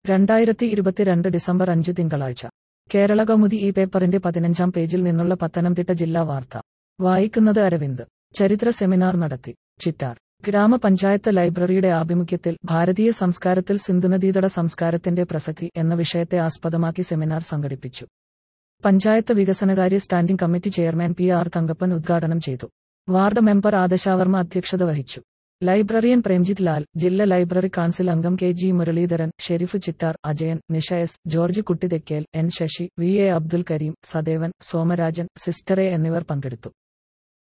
രണ്ടായിരത്തി ഇരുപത്തിരണ്ട് ഡിസംബർ അഞ്ച് തിങ്കളാഴ്ച കേരള കൗമുദി ഈ പേപ്പറിന്റെ പതിനഞ്ചാം പേജിൽ നിന്നുള്ള പത്തനംതിട്ട ജില്ലാ വാർത്ത വായിക്കുന്നത് അരവിന്ദ് ചരിത്ര സെമിനാർ നടത്തി ചിറ്റാർ ഗ്രാമപഞ്ചായത്ത് ലൈബ്രറിയുടെ ആഭിമുഖ്യത്തിൽ ഭാരതീയ സംസ്കാരത്തിൽ സിന്ധുനദീതട സംസ്കാരത്തിന്റെ പ്രസക്തി എന്ന വിഷയത്തെ ആസ്പദമാക്കി സെമിനാർ സംഘടിപ്പിച്ചു പഞ്ചായത്ത് വികസനകാര്യ standing committee chairman P R Thankappan ഉദ്ഘാടനം ചെയ്തു വാർഡ് മെമ്പർ ആദശാവർമ്മ അധ്യക്ഷത വഹിച്ചു ലൈബ്രറിയൻ പ്രേംജിത് ലാൽ ജില്ലാ ലൈബ്രറി കൗൺസിൽ അംഗം K G Muraleedharan Shareef Chittar Ajayan Nisha S George Kuttithekkel N Sasi V A Abdul Kareem Sadevan Somarajan സിസ്റ്ററെ എന്നിവർ പങ്കെടുത്തു